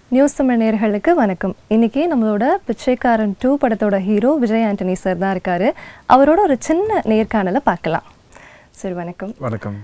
News Tamil நேயர்களுக்கு வணக்கம் இன்னைக்கு நம்மளோட பிச்சைக்காரன் டூ படத்தோட ஹீரோ விஜய் ஆண்டனி சார் தான் இருக்காரு அவரோட ஒரு சின்ன நேர்காணலை பார்க்கலாம் சரி வணக்கம் வணக்கம்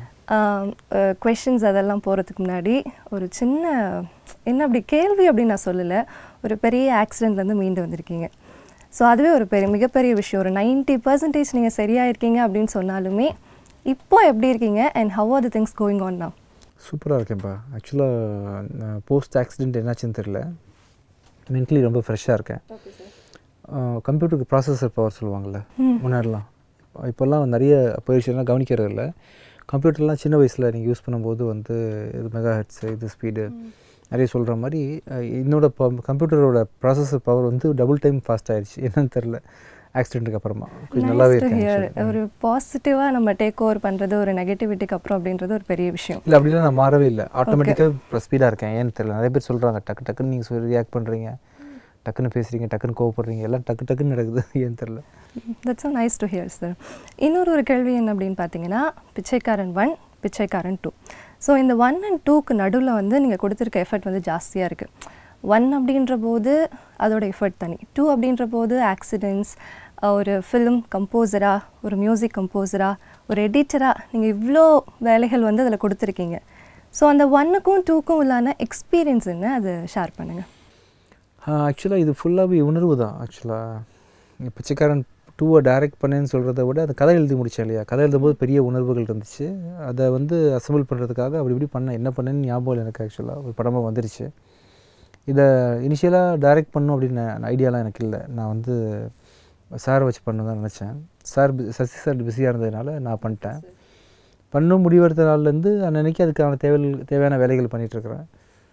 கொஷின்ஸ் அதெல்லாம் போகிறதுக்கு முன்னாடி ஒரு சின்ன என்ன அப்படி கேள்வி அப்படின்னு நான் சொல்லலை ஒரு பெரிய ஆக்சிடெண்ட்லேருந்து மீண்டு வந்திருக்கீங்க ஸோ அதுவே ஒரு பெரிய மிகப்பெரிய விஷயம் ஒரு 90% பர்சன்டேஜ் நீங்கள் சரியாக இருக்கீங்க அப்படின்னு சொன்னாலுமே இப்போ எப்படி இருக்கீங்க and how are the things going on now சூப்பராக இருக்கேன்ப்பா ஆக்சுவலாக போஸ்ட் ஆக்சிடென்ட் என்னாச்சுன்னு தெரில மென்டலி ரொம்ப ஃப்ரெஷ்ஷாக இருக்கேன் கம்ப்யூட்டருக்கு ப்ராசஸர் பவர் சொல்லுவாங்கள்ல முன்னாடிலாம் இப்போல்லாம் நிறைய பயிற்சியெல்லாம் கவனிக்கிறது இல்லை கம்ப்யூட்டர்லாம் சின்ன வயசில் நீங்கள் யூஸ் பண்ணும்போது வந்து இது மெகா ஹெட்ஸு இது ஸ்பீடு நிறைய சொல்கிற மாதிரி அஹ், என்னோட கம்ப்யூட்டரோட ப்ராசஸர் பவர் வந்து டபுள் டைம் ஃபாஸ்ட் ஆயிடுச்சு என்னன்னு தெரில ஆக்சிடென்ட்டுக்கு அப்புறமா கொஞ்சம் நல்லாவே Nice to இருக்கேன் hear. actually. ஒரு பாசிட்டிவாக நம்ம டேக் ஓவர் பண்ணுறது ஒரு நெகட்டிவிட்டிக்கு அப்புறம் அப்படின்றது ஒரு பெரிய விஷயம் இல்லை அப்படிலாம் நான் மாறவே இல்லை ஆட்டோமேட்டிக்காக ஸ்பீடாக இருக்கேன் ஏன்னு தெரியல நிறைய பேர் சொல்கிறாங்க டக்கு டக்குன்னு நீங்கள் சொல்லி ரியாக்ட் பண்ணுறீங்க டக்குன்னு பேசுகிறீங்க டக்குன்னு கோவப்படுறீங்க எல்லாம் டக்கு டக்குன்னு நடக்குது ஏன்னு தெரில that's so nice to hear sir இன்னொரு ஒரு கேள்வி என்ன அப்படின்னு பார்த்தீங்கன்னா Pichaikkaran one Pichaikkaran two so இந்த ஒன் அண்ட் டூக்கு நடுவில் வந்து நீங்கள் கொடுத்துருக்க எஃபர்ட் வந்து ஜாஸ்தியாக இருக்குது ஒன் அப்படின்ற போது அதோட எஃபர்ட் தனி டூ அப்படின்ற போது ஆக்சிடென்ட்ஸ் ஒரு ஃபிலிம் கம்போசராக ஒரு மியூசிக் கம்போசராக ஒரு எடிட்டராக நீங்கள் இவ்வளோ வேலைகள் வந்து அதில் கொடுத்துருக்கீங்க ஸோ அந்த ஒன்னுக்கும் டூக்கும் உள்ளான எக்ஸ்பீரியன்ஸ் என்ன அதை ஷேர் பண்ணுங்கள் ஆக்சுவலாக இது ஃபுல்லாகவே உணர்வு தான் ஆக்சுவலாக பிச்சைக்காரன் டூவை டைரக்ட் பண்ணேன்னு சொல்கிறத விட அந்த கதை எழுதி முடித்தேன் இல்லையா கதை எழுதும்போது பெரிய உணர்வுகள் இருந்துச்சு அதை வந்து அசம்பிள் பண்ணுறதுக்காக அப்படி இப்படி பண்ணேன் என்ன பண்ணேன்னு ஞாபகம் இல்லை எனக்கு ஆக்சுவலாக ஒரு படமாக வந்துருச்சு இதை இனிஷியலாக டைரக்ட் பண்ணும் அப்படின்னு ஐடியாலாம் எனக்கு இல்லை நான் வந்து சாரை வச்சு பண்ண தான் நினச்சேன் சார் பி- சசி சார் பிஸியாக இருந்ததுனால நான் பண்ணிட்டேன் பண்ணும் முடிவெடுத்த நாள்லேருந்து அன்னைக்கு அதுக்கான தேவை தேவையான வேலைகள் பண்ணிகிட்ருக்கிறேன்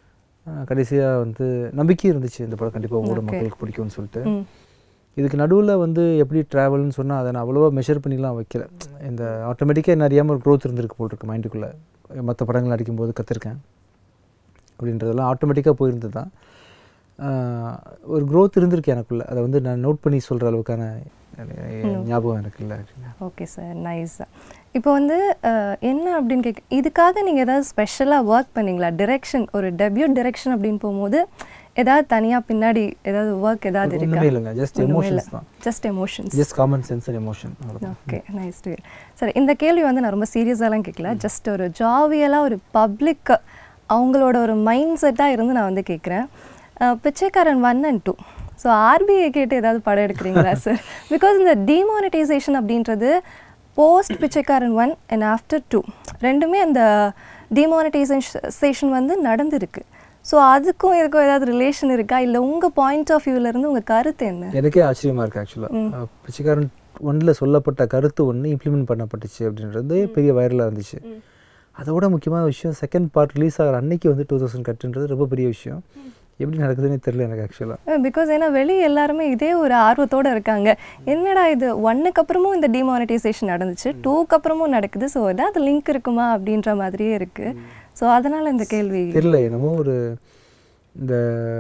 கடைசியாக வந்து நம்பிக்கை இருந்துச்சு இந்த படம் கண்டிப்பாக உங்களோட Okay. மக்களுக்கு பிடிக்கும்னு சொல்லிட்டு ம் இதுக்கு நடுவில் வந்து எப்படி ட்ராவல்னு சொன்னால் அதை நான் அவ்வளோவா மெஷர் பண்ணிலாம் வைக்கல இந்த ஆட்டோமேட்டிக்காக என்ன அறியாமல் ஒரு க்ரோத் இருந்திருக்கு போல் இருக்கு மைண்டுக்குள்ளே மற்ற படங்கள் நடிக்கும்போது கற்றுருக்கேன் அப்படின்றதெல்லாம் ஆட்டோமேட்டிக்காக போயிருந்தது தான் ஆஹ் ஒரு growth இருந்திருக்கு எனக்குள்ளே அதை வந்து நான் நோட் பண்ணி சொல்கிற அளவுக்கான அஹ், ஞாபகம் எனக்கு இல்லை ஓகே சார் நைஸ் இப்போ வந்து அஹ், என்ன அப்படின்னு கேட்க இதுக்காக நீங்கள் ஏதாவது ஸ்பெஷலாக ஒர்க் பண்ணீங்களா டிரெக்ஷன் ஒரு டெபியூட் டிரெக்ஷன் அப்படின்னு போகும்போது ஏதாவது தனியாக பின்னாடி ஏதாவது ஒர்க் ஏதாவது இருக்கா ஒன்றுமே இல்லைங்க ஜஸ்ட் எமோஷன்ஸ் தான் just emotions just common sense and emotion அவ்வளோதான் ஓகே நைஸ் டு சார் இந்த கேள்வி வந்து நான் ரொம்ப சீரியஸாலாம் கேட்கல ஜஸ்ட் ஒரு ஜாவியலாக ஒரு பப்ளிக் அவங்களோட ஒரு மைண்ட் செட்டாக இருந்து நான் வந்து கேட்குறேன் Pichaikkaran one and two so RBI கேட்டு ஏதாவது படம் எடுக்கிறீங்களா சார் பிகாஸ் இந்த டிமானிட்டைசேஷன் அப்படின்றது post Pichaikkaran one and after two ரெண்டுமே அந்த டிமானிட்டைசேஷன் வந்து நடந்திருக்கு ஸோ அதுக்கும் இதுக்கும் ஏதாவது ரிலேஷன் இருக்கா இல்லை உங்கள் பாயிண்ட் ஆஃப் வியூவிலேருந்து உங்கள் கருத்து என்ன எனக்கே ஆச்சரியமாக இருக்குது ஆக்சுவலாக பிச்சைக்காரன் ஒன்றில் சொல்லப்பட்ட கருத்து ஒன்று இம்ப்ளிமெண்ட் பண்ணப்பட்டுச்சு அப்படின்றது பெரிய வைரலாக இருந்துச்சு அதோட முக்கியமான விஷயம் செகண்ட் பார்ட் ரிலீஸ் ஆகிற அன்னைக்கு வந்து டூ தௌசண்ட் கட்டுன்றது ரொம்ப பெரிய விஷயம் எப்படி நடக்குதுன்னே தெரியல எனக்கு ஆக்சுவலாக பிகாஸ் ஏன்னா வெளியே எல்லாருமே இதே ஒரு ஆர்வத்தோட இருக்காங்க என்னடா இது ஒன்னுக்கு அப்புறமும் இந்த டிமானிட்டைசேஷன் நடந்துச்சு டூக்கு அப்புறமும் நடக்குது ஸோ ஏதாவது லிங்க் இருக்குமா அப்படின்ற மாதிரியே இருக்கு ஸோ அதனால இந்த கேள்வி தெரியல என்னமோ ஒரு இந்த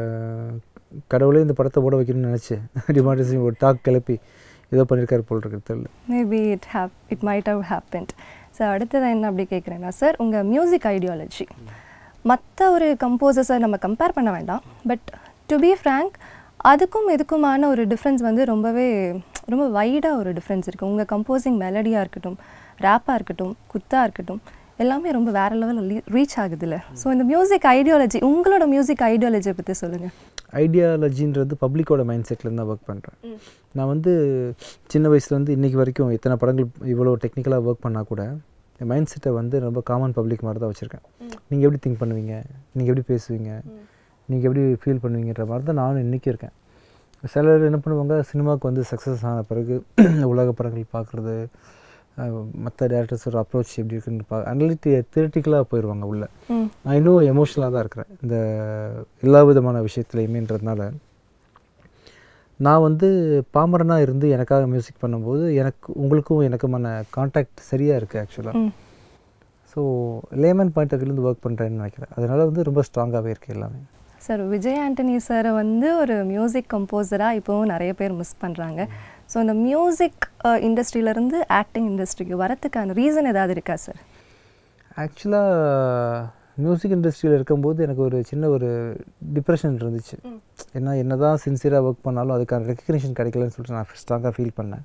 கடவுளே இந்த படத்தை ஓட வைக்கணும்னு நினச்சேன் டிமாண்டிசேஷன் ஒரு டாக் கிளப்பி ஏதோ பண்ணியிருக்காரு போல் இருக்கு தெரியல maybe it hap it might have happened so அடுத்தது என்ன அப்படி கேட்குறேன்னா சார் உங்கள் மியூசிக் ஐடியாலஜி மற்ற ஒரு கம்போசர்ஸை நம்ம கம்பேர் பண்ண வேண்டாம் பட் டு பி ஃப்ரேங்க் அதுக்கும் இதுக்குமான ஒரு டிஃப்ரென்ஸ் வந்து ரொம்பவே ரொம்ப வைடாக ஒரு டிஃப்ரென்ஸ் இருக்குது உங்கள் கம்போசிங் மெலடியாக இருக்கட்டும் ரேப்பாக இருக்கட்டும் குத்தாக இருக்கட்டும் எல்லாமே ரொம்ப வேறு லெவலில் ரீச் ஆகுதுல்ல ஸோ இந்த மியூசிக் ஐடியாலஜி உங்களோட மியூசிக் ஐடியாலஜியை பற்றி சொல்லுங்கள் ஐடியாலஜின்றது பப்ளிக்கோட மைண்ட் செட்லேருந்து தான் ஒர்க் பண்ணுறேன் நான் வந்து சின்ன வயசுலேருந்து இன்றைக்கி வரைக்கும் இத்தனை படங்கள் இவ்வளோ டெக்னிக்கலாக ஒர்க் பண்ணால் கூட என் மைண்ட் செட்டை வந்து ரொம்ப காமன் பப்ளிக் மாதிரி தான் வச்சுருக்கேன் நீங்கள் எப்படி திங்க் பண்ணுவீங்க நீங்கள் எப்படி பேசுவீங்க நீங்கள் எப்படி ஃபீல் பண்ணுவீங்கன்ற மாதிரி தான் நானும் இன்றைக்கி இருக்கேன் சிலர் என்ன பண்ணுவாங்க சினிமாவுக்கு வந்து சக்ஸஸ் ஆன பிறகு உலக படங்கள் பார்க்குறது மற்ற டேரக்டர்ஸோட அப்ரோச் எப்படி இருக்குன்னு பா அனலிட்டி தியரட்டிக்கலாக போயிடுவாங்க உள்ளே ம் நான் இன்னும் எமோஷ்னலாக தான் இருக்கிறேன் இந்த எல்லா விதமான விஷயத்துலையுமேன்றதுனால நான் வந்து பாமரனாக இருந்து எனக்காக மியூசிக் பண்ணும்போது எனக்கு உங்களுக்கும் எனக்குமான கான்டாக்ட் சரியாக இருக்குது ஆக்சுவலாக ம் ஸோ லேமன் பாயிண்ட் ஆஃப் வியூலேருந்து ஒர்க் பண்ணுறேன்னு நினைக்கிறேன் அதனால் வந்து ரொம்ப ஸ்ட்ராங்காகவே இருக்குது எல்லாமே சார் விஜய் ஆண்டனி சாரை வந்து ஒரு மியூசிக் கம்போசராக இப்போவும் நிறைய பேர் மிஸ் பண்ணுறாங்க ஸோ இந்த மியூசிக் இண்டஸ்ட்ரியிலேருந்து ஆக்டிங் இண்டஸ்ட்ரிக்கு வரத்துக்கான ரீசன் ஏதாவது இருக்கா சார் ஆக்சுவலாக மியூசிக் இண்டஸ்ட்ரியில் இருக்கும்போது எனக்கு ஒரு சின்ன ஒரு டிப்ரெஷன் இருந்துச்சு ஏன்னா என்ன தான் சின்சியராக ஒர்க் பண்ணாலும் அதுக்கான ரெக்கக்னிஷன் கிடைக்கலன்னு சொல்லிட்டு நான் ஸ்ட்ராங்காக ஃபீல் பண்ணேன்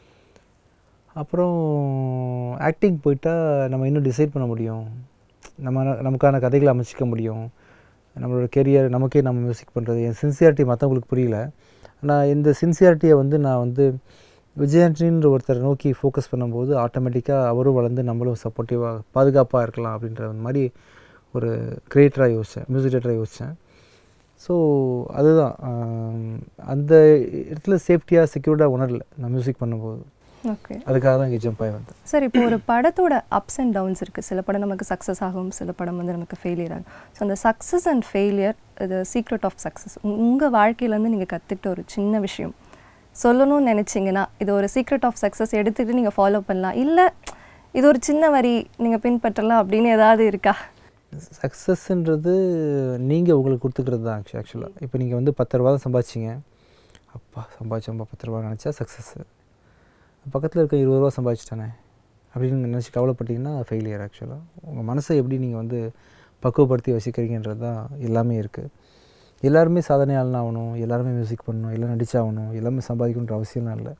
அப்புறம் ஆக்டிங் போயிட்டா நம்ம இன்னும் டிசைட் பண்ண முடியும் நம்ம நமக்கான கதைகளை அமைச்சிக்க முடியும் நம்மளோட கெரியர் நமக்கே நம்ம மியூசிக் பண்ணுறது என் சின்சியாரிட்டி மற்றவங்களுக்கு புரியல ஆனால் இந்த சின்சியாரிட்டியை வந்து நான் வந்து விஜயாண்டின்ற ஒருத்தரை நோக்கி ஃபோக்கஸ் பண்ணும்போது ஆட்டோமேட்டிக்காக அவரும் வளர்ந்து நம்மளும் சப்போர்ட்டிவாக பாதுகாப்பாக இருக்கலாம் அப்படின்ற மாதிரி ஒரு கிரியேட்டராக யோசித்தேன் மியூசிக் டேரக்டராக யோசித்தேன் ஸோ அதுதான் ஆம், அந்த இடத்துல சேஃப்டியாக செக்யூர்டாக உணரல நான் மியூசிக் பண்ணும்போது ஓகே அதுக்காக தான் இங்கே ஜம்ப் ஆகி வந்தேன் சார் இப்போ ஒரு படத்தோட அப்ஸ் அண்ட் டவுன்ஸ் இருக்குது சில படம் நமக்கு சக்ஸஸ் ஆகும் சில படம் வந்து நமக்கு ஃபெயிலியர் ஆகும் ஸோ அந்த சக்ஸஸ் அண்ட் ஃபெயிலியர் இது சீக்ரெட் ஆஃப் சக்ஸஸ் உங்கள் வாழ்க்கையிலேருந்து நீங்கள் கற்றுக்கிட்ட ஒரு சின்ன விஷயம் சொல்லணும்னு நினச்சிங்கன்னா இது ஒரு சீக்ரெட் ஆஃப் சக்ஸஸ் எடுத்துக்கிட்டு நீங்கள் ஃபாலோ பண்ணலாம் இல்லை இது ஒரு சின்ன வரி நீங்கள் பின்பற்றலாம் அப்படின்னு ஏதாவது இருக்கா சக்ஸஸ்ன்றது நீங்கள் உங்களுக்கு கொடுத்துக்கிறது தான் ஆக்சுவலி ஆக்சுவலாக இப்போ நீங்கள் வந்து பத்து ரூபா தான் சம்பாதிச்சிங்க அப்பா சம்பாதிச்சோம்பா பத்து ரூபா நினச்சா சக்ஸஸ்ஸு பக்கத்தில் இருக்க இருபது ரூபா சம்பாதிச்சிட்டானே அப்படின்னு நினச்சி கவலைப்பட்டீங்கன்னா ஃபெயிலியர் ஆக்சுவலாக உங்கள் மனசை எப்படி நீங்கள் வந்து பக்குவப்படுத்தி வசிக்கிறீங்கன்றது தான் எல்லாமே இருக்குது எல்லாருமே சாதனையாளன் ஆகணும் எல்லாருமே மியூசிக் பண்ணணும் எல்லாம் நடிச்சாகணும் எல்லாமே சம்பாதிக்கணுன்ற அவசியம்லாம் இல்லை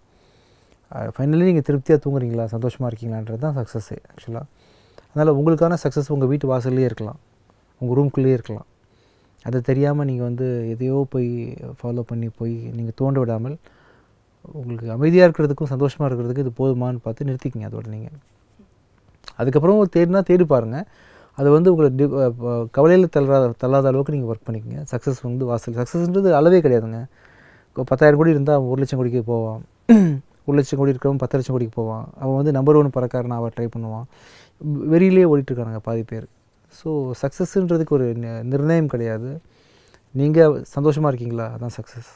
ஃபைனலி நீங்கள் திருப்தியாக தூங்குறீங்களா சந்தோஷமாக இருக்கீங்களான்றது தான் சக்ஸஸ்ஸே ஆக்சுவலாக அதனால் உங்களுக்கான சக்ஸஸ் உங்கள் வீட்டு வாசல்லே இருக்கலாம் உங்கள் ரூம்குள்ளேயே இருக்கலாம் அதை தெரியாமல் நீங்கள் வந்து எதையோ போய் ஃபாலோ பண்ணி போய் நீங்கள் தோண்ட விடாமல் உங்களுக்கு அமைதியாக இருக்கிறதுக்கும் சந்தோஷமாக இருக்கிறதுக்கு இது போதுமான்னு பார்த்து நிறுத்திக்கிங்க அதோட நீங்கள் அதுக்கப்புறம் தேடினா தேடி பாருங்கள் அது வந்து உங்களை டி கவலையில் தள்ளாத தள்ளாத அளவுக்கு நீங்கள் ஒர்க் பண்ணிக்கங்க சக்ஸஸ் வந்து வாசல் சக்ஸஸ்ன்றது அளவே கிடையாதுங்க இப்போ பத்தாயிரம் கோடி இருந்தால் ஒரு லட்சம் கோடிக்கு போவான் ஒரு லட்சம் கோடி இருக்கிறவன் பத்து லட்சம் கோடிக்கு போவான் அவன் வந்து நம்பர் ஒன் பறக்காரன் அவன் ட்ரை பண்ணுவான் வெறியிலே ஓடிட்டுருக்கானுங்க பாதி பேர் ஸோ சக்ஸஸ்ன்றதுக்கு ஒரு நி- நிர்ணயம் கிடையாது நீங்கள் சந்தோஷமாக இருக்கீங்களா அதான் சக்ஸஸ்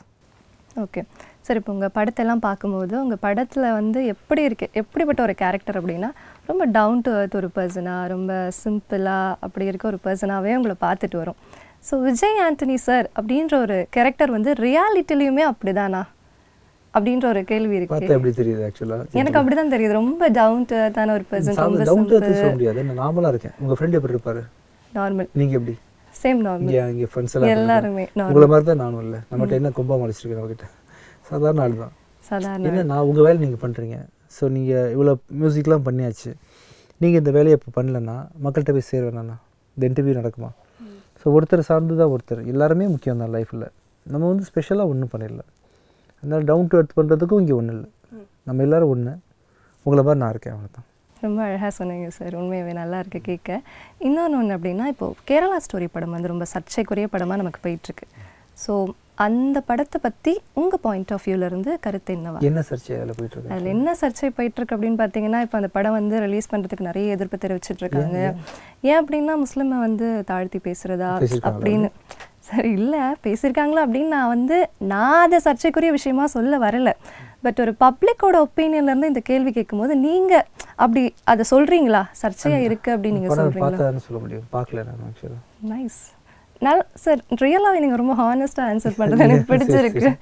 ஓகே சார் இப்போ உங்கள் படத்தெல்லாம் பார்க்கும்போது உங்கள் படத்தில் வந்து எப்படி இருக்கு எப்படிப்பட்ட ஒரு கேரக்டர் அப்படின்னா ரொம்ப டவுன் டு earth ஒரு பர்சனாக ரொம்ப சிம்பிளாக அப்படி இருக்க ஒரு பர்சனாகவே உங்களை பார்த்துட்டு வரும் ஸோ விஜய் ஆண்டனி சார் அப்படின்ற ஒரு கேரக்டர் வந்து ரியாலிட்டிலையுமே அப்படிதானா அப்படின்ற ஒரு கேள்வி பார்த்தா இருக்கு எப்படி தெரியுது ஆக்சுவலாக எனக்கு அப்படிதான் தெரியுது ரொம்ப டவுன் டு earth-ஆன ஒரு பர்சன் ரொம்ப டவுன் டு சிம்பிள் சொல்ல முடியாது நான் நார்மலாக இருக்கேன் உங்கள் ஃப்ரெண்ட் எப்படி இருப்பார் நார்மல் நீங்கள் எப்படி சேம் நார்மல் இங்கே இங்கே ஃப்ரெண்ட்ஸ் எல்லாம் எப்படி எல்லாருமே இருக்காங்க? நார்மல் உங்களை மாதிரி தான் நானும் இல்லை நம்மகிட்ட என்ன கொம்பா மலைச்சிருக்கேன் அவகிட்ட சாதாரண ஆள் தான் சாதாரண என்ன நான் உங்கள் வேலை நீங்கள் பண்ணுறீங்க ஸோ நீங்கள் இவ்வளோ மியூசிக்லாம் பண்ணியாச்சு நீங்கள் இந்த வேலையை இப்போ பண்ணலன்னா மக்கள்கிட்ட போய் சேருவேண்ணா இந்த இன்டர்வியூ நடக்குமா ஸோ ஒருத்தர் சார்ந்து தான் ஒருத்தர் எல்லாருமே முக்கியம் தான் லைஃப்பில் நம்ம வந்து ஸ்பெஷலாக ஒன்றும் பண்ணிடல அதனால் டவுன் டு எர்த் பண்ணுறதுக்கும் இங்கே ஒன்றும் இல்லை நம்ம எல்லாரும் ஒன்று உங்களை மாதிரி நான் இருக்கேன் அவ்வளோ தான் ரொம்ப அழகாக சொன்னீங்க சார் உண்மையாகவே நல்லா இருக்கு கேட்க இன்னொன்று ஒன்று அப்படின்னா இப்போது கேரளா ஸ்டோரி படம் வந்து ரொம்ப சர்ச்சைக்குரிய படமாக நமக்கு போயிட்டுருக்கு ஸோ அந்த படத்தை பற்றி உங்கள் பாயிண்ட் ஆஃப் இருந்து கருத்து என்னவா என்ன சர்ச்சை அதில் போயிட்டுருக்கு அதில் என்ன சர்ச்சை போயிட்டுருக்கு அப்படின்னு பார்த்தீங்கன்னா இப்போ அந்த படம் வந்து ரிலீஸ் பண்ணுறதுக்கு நிறைய எதிர்ப்பு தெரிவிச்சிட்டு இருக்காங்க ஏன் அப்படின்னா முஸ்லிமை வந்து தாழ்த்தி பேசுகிறதா பேசியிருக்காங்களா? அப்படின்னு சரி இல்லை பேசியிருக்காங்களா அப்படின்னு நான் வந்து நான் அதை சர்ச்சைக்குரிய விஷயமா சொல்ல வரல பட் ஒரு பப்ளிக்கோட ஒப்பீனியன்லேருந்து இந்த கேள்வி கேட்கும்போது நீங்கள் அப்படி அதை சொல்கிறீங்களா சர்ச்சையாக இருக்குது அப்படின்னு நீங்கள் படம் சொல்கிறீங்களா பார்த்தான்னு சொல்ல முடியும் பார்க்கல நான் ஆக்சுவலாக நைஸ் நல் சார் ரியலாகவே நீங்கள் ரொம்ப ஹானஸ்ட்டாக ஆன்சர் பண்ணுறது எனக்கு பிடிச்சிருக்கு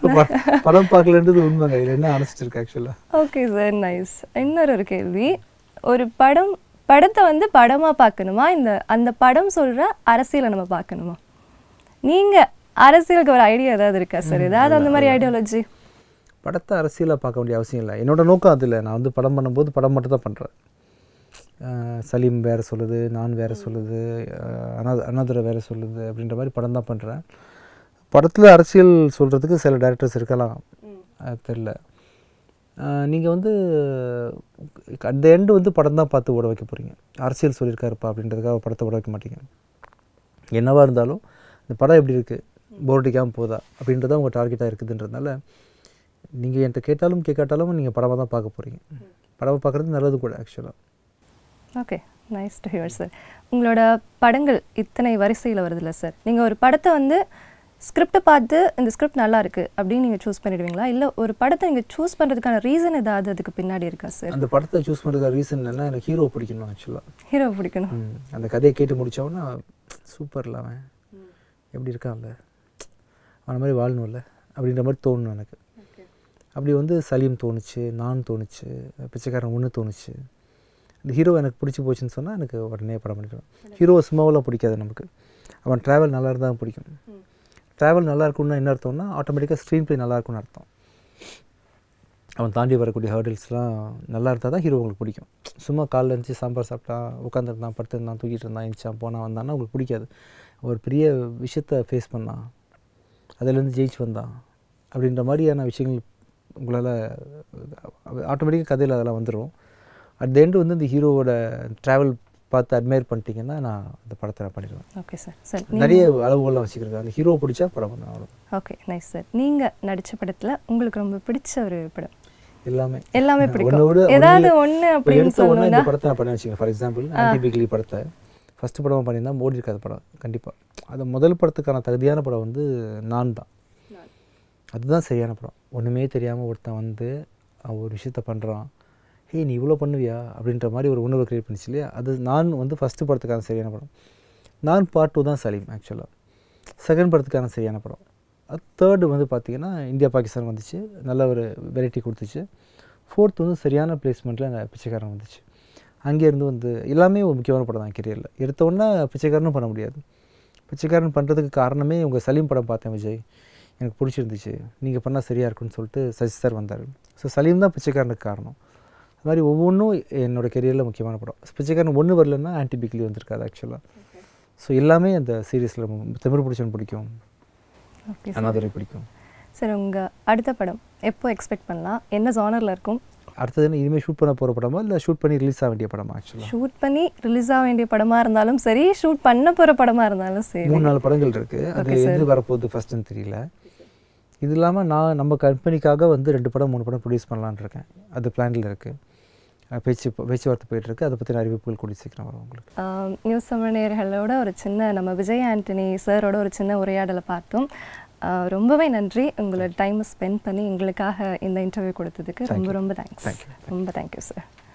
படம் பார்க்கலன்றது உண்மைங்க இதில் என்ன அனுப்பிச்சிட்டு இருக்கு ஆக்சுவலாக ஓகே சார் நைஸ் இன்னொரு ஒரு கேள்வி ஒரு படம் படத்தை வந்து படமாக பார்க்கணுமா இந்த அந்த படம் சொல்கிற அரசியலை நம்ம பார்க்கணுமா நீங்கள் அரசியலுக்கு ஒரு ஐடியா ஏதாவது இருக்கா சார் ஏதாவது அந்த மாதிரி ஐடியாலஜி படத்தை அரசியலாக பார்க்க வேண்டிய அவசியம் இல்லை என்னோட நோக்கம் அது இல்லை நான் வந்து படம் பண்ணும்போது படம் மட்டும் தான் பண்ணுறேன் சலீம் வேறு சொல்லுது நான் வேறு சொல்லுது அஹ் அனா அனாதுரை வேறு சொல்லுது அப்படின்ற மாதிரி படம் தான் பண்ணுறேன் படத்தில் அரசியல் சொல்கிறதுக்கு சில டேரக்டர்ஸ் இருக்கலாம் அது தெரில நீங்கள் வந்து அட் த எண்டு வந்து படம் தான் பார்த்து ஓட வைக்க போகிறீங்க அரசியல் சொல்லியிருக்காருப்பா அப்படின்றதுக்காக படத்தை ஓட வைக்க மாட்டீங்க என்னவா இருந்தாலும் இந்த படம் எப்படி இருக்குது போர் அடிக்காமல் போதா அப்படின்றத உங்கள் டார்கெட்டாக இருக்குதுன்றதுனால நீங்கள் என்கிட்ட கேட்டாலும் கேட்காட்டாலும் நீங்கள் படமாக தான் பார்க்க போகிறீங்க படமாக பார்க்குறது நல்லது கூட ஆக்சுவலாக okay nice to hear sir உங்களோட படங்கள் இத்தனை வரிசையில் வருதுல்ல சார் நீங்கள் ஒரு படத்தை வந்து ஸ்கிரிப்டை பார்த்து இந்த ஸ்கிரிப்ட் நல்லா இருக்கு அப்படின்னு நீங்கள் சூஸ் பண்ணிடுவீங்களா இல்லை ஒரு படத்தை நீங்கள் சூஸ் பண்ணுறதுக்கான ரீசன் ஏதாவது அதுக்கு பின்னாடி இருக்கா சார் அந்த படத்தை சூஸ் பண்ணுறதுக்கு ரீசன் என்னன்னா எனக்கு ஹீரோ பிடிக்கணும் ஆக்சுவலாக ஹீரோ பிடிக்கணும் அந்த கதையை கேட்டு முடித்தவொன்னே சூப்பர்ல அவன் எப்படி இருக்கான்ல அவன மாதிரி வாழணும்ல அப்படின்ற மாதிரி தோணும் எனக்கு அப்படி வந்து சலீம் தோணுச்சு நான் தோணுச்சு பிச்சைக்காரன் ஒன்று தோணுச்சு இந்த ஹீரோ எனக்கு பிடிச்சி போச்சுன்னு சொன்னால் எனக்கு உடனே படம் பண்ணிடுவேன் ஹீரோ சும்மாவெல்லாம் பிடிக்காது நமக்கு அவன் ட்ராவல் நல்லா இருந்தால் பிடிக்கும் ட்ராவல் நல்லா இருக்கும்னா என்ன அர்த்தம்னா ஆட்டோமேட்டிக்காக ஸ்க்ரீன் ப்ளே நல்லா இருக்கும்னு அர்த்தம் அவன் தாண்டி வரக்கூடிய ஹர்டில்ஸ்லாம் நல்லா இருந்தால் தான் ஹீரோ உங்களுக்கு பிடிக்கும் சும்மா காலைல இருந்துச்சு சாம்பார் சாப்பிட்டா உட்காந்துருந்தான் படுத்துருந்தான் தூக்கிட்டு இருந்தான் எழுந்திரிச்சான் போனான் வந்தான்னா உங்களுக்கு பிடிக்காது ஒரு பெரிய விஷயத்தை ஃபேஸ் பண்ணான் அதிலேருந்து ஜெயிச்சு வந்தான் அப்படின்ற மாதிரியான விஷயங்கள் உங்களால் ஆட்டோமேட்டிக்காக கதையில் அதெல்லாம் வந்துடும் அட் த எண்டு வந்து இந்த ஹீரோவோட ட்ராவல் பார்த்து அட்மையர் பண்ணிட்டீங்கன்னா நான் அந்த படத்தை நான் பண்ணிடுவேன் ஓகே சார் சார் நிறைய அளவுகள்லாம் வச்சுக்கிறது அந்த ஹீரோ பிடிச்சா படம் பண்ண அவ்வளோ ஓகே நைஸ் சார் நீங்கள் நடித்த படத்தில் உங்களுக்கு ரொம்ப பிடிச்ச ஒரு படம் எல்லாமே எல்லாமே ஒண்ணை பிடிக்கும் விட ஏதாவது ஒண்ணு- ஒன்று இப்போ அப்படின்னு எடுத்த உடனே இந்த சொல்லணும்னா படத்தை நான் பண்ண வச்சுக்கேன் ஃபார் எக்ஸாம்பிள் ஆன்டி பிக்லி படத்தை ஃபஸ்ட்டு படமாக பண்ணியிருந்தா மோடி இருக்காத படம் கண்டிப்பாக அது முதல் படத்துக்கான தகுதியான படம் வந்து நான் தான் அதுதான் சரியான படம் ஒன்றுமே தெரியாமல் ஒருத்தன் வந்து அவன் ஒரு விஷயத்த பண்ணுறான் ஹே நீ இவ்வளோ பண்ணுவியா அப்படின்ற மாதிரி ஒரு உணர்வை கிரியேட் பண்ணிச்சு இல்லையா அது நான் வந்து ஃபஸ்ட்டு படத்துக்கான சரியான படம் நான் பார்ட் டூ தான் சலீம் ஆக்சுவலாக செகண்ட் படத்துக்கான சரியான படம் அது தேர்டு வந்து பார்த்திங்கன்னா இந்தியா பாகிஸ்தான் வந்துச்சு நல்ல ஒரு வெரைட்டி கொடுத்துச்சு ஃபோர்த் வந்து சரியான பிளேஸ்மெண்ட்டில் அந்த பிச்சைக்காரன் வந்துச்சு அங்கேருந்து வந்து எல்லாமே ஒரு முக்கியமான படம் தான் கெரியரில் எடுத்த உடனே பிச்சைக்காரனும் பண்ண முடியாது பிச்சைக்காரன் பண்ணுறதுக்கு காரணமே உங்கள் சலீம் படம் பார்த்தேன் விஜய் எனக்கு பிடிச்சிருந்துச்சு நீங்கள் பண்ணால் சரியாக இருக்குன்னு சொல்லிட்டு சஜி சார் வந்தார் ஸோ சலீம் தான் பிச்சைக்காரனுக்கு காரணம் அது மாதிரி ஒவ்வொன்றும் என்னோட கெரியரில் முக்கியமான படம் பிச்சைக்காரன் ஒன்று வரலன்னா ஆன்டி பிக்லி வந்திருக்காது ஆக்சுவலாக ஸோ எல்லாமே அந்த சீரியஸில் தமிழ் பிடிச்சவன் பிடிக்கும் ஓகே அனாதுரை பிடிக்கும் சார் உங்கள் அடுத்த படம் எப்போ எக்ஸ்பெக்ட் பண்ணலாம் என்ன ஜானரில் இருக்கும் அடுத்தது என்ன இனிமேல் ஷூட் பண்ண போகிற படமா இல்லை ஷூட் பண்ணி ரிலீஸ் ஆக வேண்டிய படமா ஆக்சுவலாக ஷூட் பண்ணி ரிலீஸ் ஆக வேண்டிய படமாக இருந்தாலும் சரி ஷூட் பண்ண போகிற படமாக இருந்தாலும் சரி மூணு நாலு படங்கள் இருக்குது அது எது வரப்போகுது ஃபஸ்ட்டுன்னு தெரியல இது இல்லாமல் நான் நம்ம கம்பெனிக்காக வந்து ரெண்டு படம் மூணு படம் ப்ரொடியூஸ் பண்ணலான்னு இருக்கேன் அது பிளானில் இருக்குது பேச்சு பேச்சுவார்த்தை போயிட்டுருக்கு அதை பற்றின அறிவிப்புகள் கூடி சீக்கிரம் வரும் உங்களுக்கு ஆம், நியூஸ் தமிழர்களோட ஒரு சின்ன நம்ம விஜய் ஆண்டனி சாரோட ஒரு சின்ன உரையாடலை பார்த்தோம் ஆ, ரொம்பவே நன்றி உங்களோட டைமை ஸ்பெண்ட் பண்ணி எங்களுக்காக இந்த இன்டர்வியூ கொடுத்ததுக்கு ரொம்ப ரொம்ப தேங்க்ஸ் Thank you. ரொம்ப தேங்க்யூ சார்